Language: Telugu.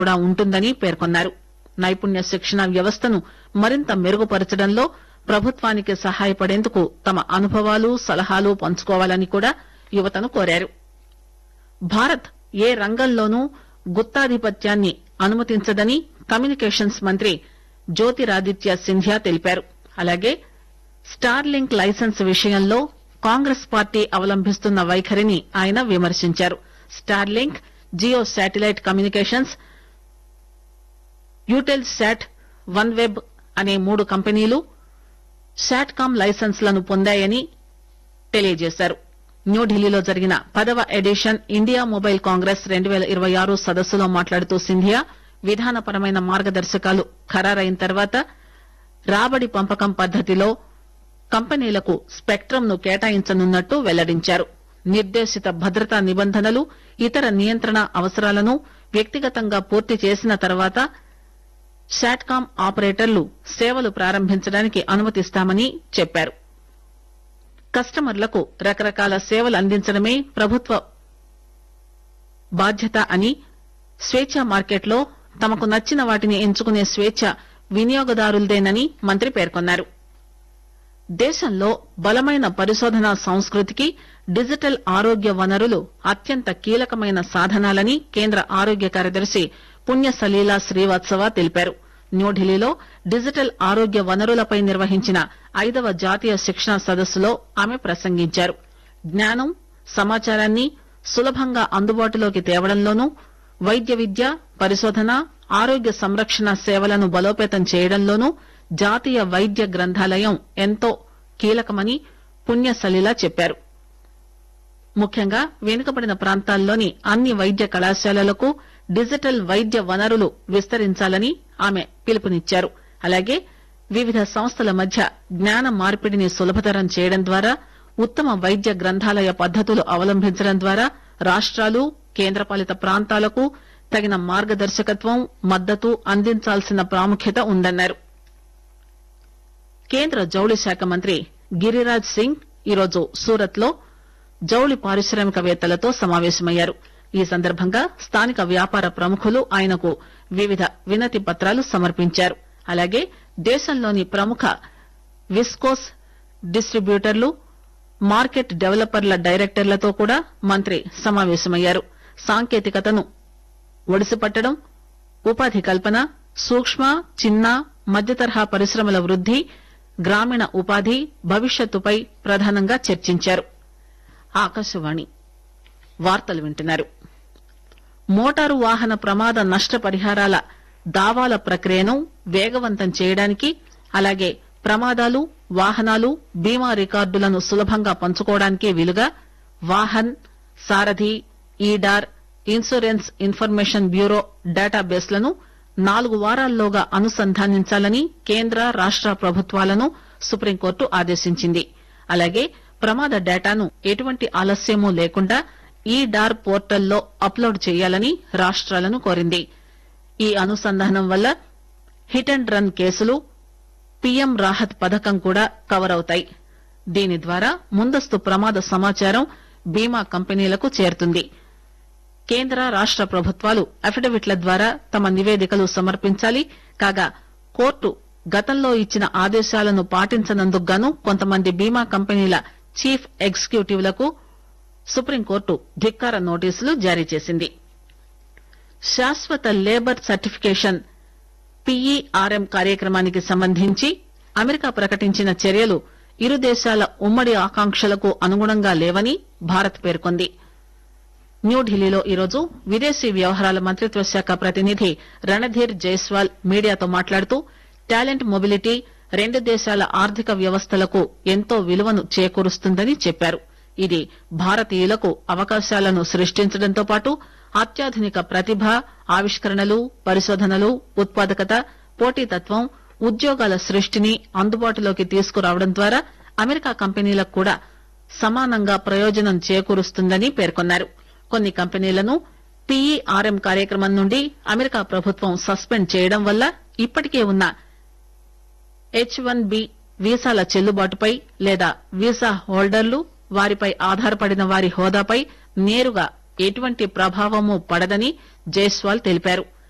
కూడా ఉంటుందని పేర్కొన్నారు నైపుణ్య శిక్షణ వ్యవస్థను మరింత మెరుగుపరచడంలో ప్రభుత్వానికి సహాయపడేందుకు తమ అనుభవాలు సలహాలు పంచుకోవాలని కూడా యువతను కోరారు భారత్ ఏ రంగంలోనూ గుత్తాధిపత్యాన్ని అనుమతించదని కమ్యూనికేషన్స్ మంత్రి జ్యోతిరాదిత్య సింధియా తెలిపారు అలాగే స్టార్లింక్ లైసెన్స్ విషయంలో కాంగ్రెస్ పార్టీ అవలంబిస్తున్న వైఖరిని ఆయన విమర్శించారు Starlink Jio satellite communications Eutelsat OneWeb అనే మూడు కంపెనీలు శాట్కామ్ లైసెన్స్లను పొందాయని తెలియజేశారు న్యూఢిల్లీలో జరిగిన పదవ ఎడిషన్ ఇండియా మొబైల్ కాంగ్రెస్ రెండు పేల ఇరవై ఆరు సదస్సులో మాట్లాడుతూ సింధియా విధానపరమైన మార్గదర్శకాలు ఖరారైన తర్వాత రాబడి పంపకం పద్దతిలో కంపెనీలకు స్పెక్ట్రమ్ ను కేటాయించనున్నట్టు వెల్లడించారు నిర్దేశిత భద్రతా నిబంధనలు ఇతర నియంత్రణ అవసరాలను వ్యక్తిగతంగా పూర్తి చేసిన తర్వాత శాట్కామ్ ఆపరేటర్లు సేవలు ప్రారంభించడానికి అనుమతిస్తామని చెప్పారు కస్టమర్లకు రకరకాల సేవలు అందించడమే ప్రభుత్వ బాధ్యత అని స్వేచ్ఛా మార్కెట్లో తమకు నచ్చిన వాటిని ఎంచుకునే స్వేచ్ఛ వినియోగదారులదేనని మంత్రి పేర్కొన్నారు దేశంలో బలమైన పరిశోధనా సంస్కృతికి డిజిటల్ ఆరోగ్య వనరులు అత్యంత కీలకమైన సాధనాలని కేంద్ర ఆరోగ్య కార్యదర్శి పుణ్య సలీలా శ్రీవాత్సవ తెలిపారు న్యూఢిల్లీలో డిజిటల్ ఆరోగ్య వనరులపై నిర్వహించిన ఐదవ జాతీయ శిక్షణ సదస్సులో ఆమె ప్రసంగించారు జ్ఞానం సమాచారాన్ని సులభంగా అందుబాటులోకి తేవడంలోనూ వైద్య విద్య పరిశోధన ఆరోగ్య సంరక్షణ సేవలను బలోపేతం చేయడంలోనూ జాతీయ వైద్య గ్రంథాలయం ఎంతో కీలకమని పుణ్య సలీలా చెప్పారు ముఖ్యంగా వెనుకబడిన ప్రాంతాల్లోని అన్ని వైద్య కళాశాలలకు డిజిటల్ వైద్య వనరులు విస్తరించాలని ఆమె పిలుపునిచ్చారు అలాగే వివిధ సంస్థల మధ్య జ్ఞాన మార్పిడిని సులభతరం చేయడం ద్వారా ఉత్తమ వైద్య గ్రంథాలయ పద్దతులు అవలంబించడం ద్వారా రాష్ట్రాలు కేంద్రపాలిత ప్రాంతాలకు తగిన మార్గదర్శకత్వం మద్దతు అందించాల్సిన ప్రాముఖ్యత ఉందన్నారు కేంద్ర జౌళి శాఖ మంత్రి గిరిరాజ్ సింగ్ ఈరోజు సూరత్ లో జౌళి పారిశ్రామికవేత్తలతో సమావేశమయ్యారు ఈ సందర్భంగా స్థానిక వ్యాపార ప్రముఖులు ఆయనకు వివిధ వినతి పత్రాలు సమర్పించారు అలాగే దేశంలోని ప్రముఖ విస్కోస్ డిస్టిబ్యూటర్లు మార్కెట్ డెవలపర్ల డైరెక్టర్లతో కూడా మంత్రి సమావేశమయ్యారు సాంకేతికతను ఒడిసిపట్టడం ఉపాధి కల్పన సూక్ష్మ చిన్న మధ్యతరహా పరిశ్రమల వృద్ది గ్రామీణ ఉపాధి భవిష్యత్తుపై ప్రధానంగా చర్చించారు ఆకాశవాణి వార్తలు వింటున్నారు మోటారు వాహన ప్రమాద నష్టపరిహారాల దావాల ప్రక్రియను వేగవంతం చేయడానికి అలాగే ప్రమాదాలు వాహనాలు బీమా రికార్డులను సులభంగా పంచుకోవడానికి వీలుగా Vahan Sarathi eDAR insurance information bureau డేటాబేస్లను నాలుగు వారాల్లోగా అనుసంధానించాలని కేంద్ర రాష్ట ప్రభుత్వాలను సుప్రీంకోర్టు ఆదేశించింది అలాగే ప్రమాద డేటాను ఎటువంటి ఆలస్యమూ లేకుండా ఈ డార్ పోర్టల్లో అప్లోడ్ చేయాలని రాష్ట్రాలను కోరింది ఈ అనుసంధానం వల్ల హిట్ అండ్ రన్ కేసులు పీఎం రాహత్ పథకం కూడా కవర్ అవుతాయి దీని ద్వారా ముందస్తు ప్రమాద సమాచారం బీమా కంపెనీలకు చేరుతుంది కేంద్ర రాష్ట ప్రభుత్వాలు అఫిడవిట్ల ద్వారా తమ నివేదికలు సమర్పించాలి కాగా కోర్టు గతంలో ఇచ్చిన ఆదేశాలను పాటించనందుకు గాను కొంతమంది బీమా కంపెనీల చీఫ్ ఎగ్జిక్యూటివ్లకు సుప్రీంకోర్టు ధిక్కార నోటీసులు జారీ చేసింది శాశ్వత లేబర్ సర్టిఫికేషన్ పీఈఆర్ఎం కార్యక్రమానికి సంబంధించి అమెరికా ప్రకటించిన చర్యలు ఇరు దేశాల ఉమ్మడి ఆకాంక్షలకు అనుగుణంగా లేవని భారత్ పేర్కొంది న్యూఢిల్లీలో ఈరోజు విదేశీ వ్యవహారాల మంత్రిత్వ శాఖ ప్రతినిధి రణధీర్ జైస్వాల్ మీడియాతో మాట్లాడుతూ టాలెంట్ మొబిలిటీ రెండు దేశాల ఆర్థిక వ్యవస్థలకు ఎంతో విలువను చేకూరుస్తుందని చెప్పారు ఇది భారతీయులకు అవకాశాలను సృష్టించడంతో పాటు అత్యాధునిక ప్రతిభ ఆవిష్కరణలు పరిశోధనలు ఉత్పాదకత పోటీతత్వం ఉద్యోగాల సృష్టిని అందుబాటులోకి తీసుకురావడం ద్వారా అమెరికా కంపెనీలకు కూడా సమానంగా ప్రయోజనం చేకూరుస్తుందని పేర్కొన్నారు కొన్ని కంపెనీలను పీఈఆర్ఎం కార్యక్రమం నుండి అమెరికా ప్రభుత్వం సస్పెండ్ చేయడం వల్ల ఇప్పటికే ఉన్న హెచ్ వన్ బి వీసాల చెల్లుబాటుపై లేదా వీసా హోల్డర్లు వారిపై ఆధారపడిన వారి హోదాపై నేరుగా ఎటువంటి ప్రభావమూ పడదని జైస్వాల్ తెలిపారు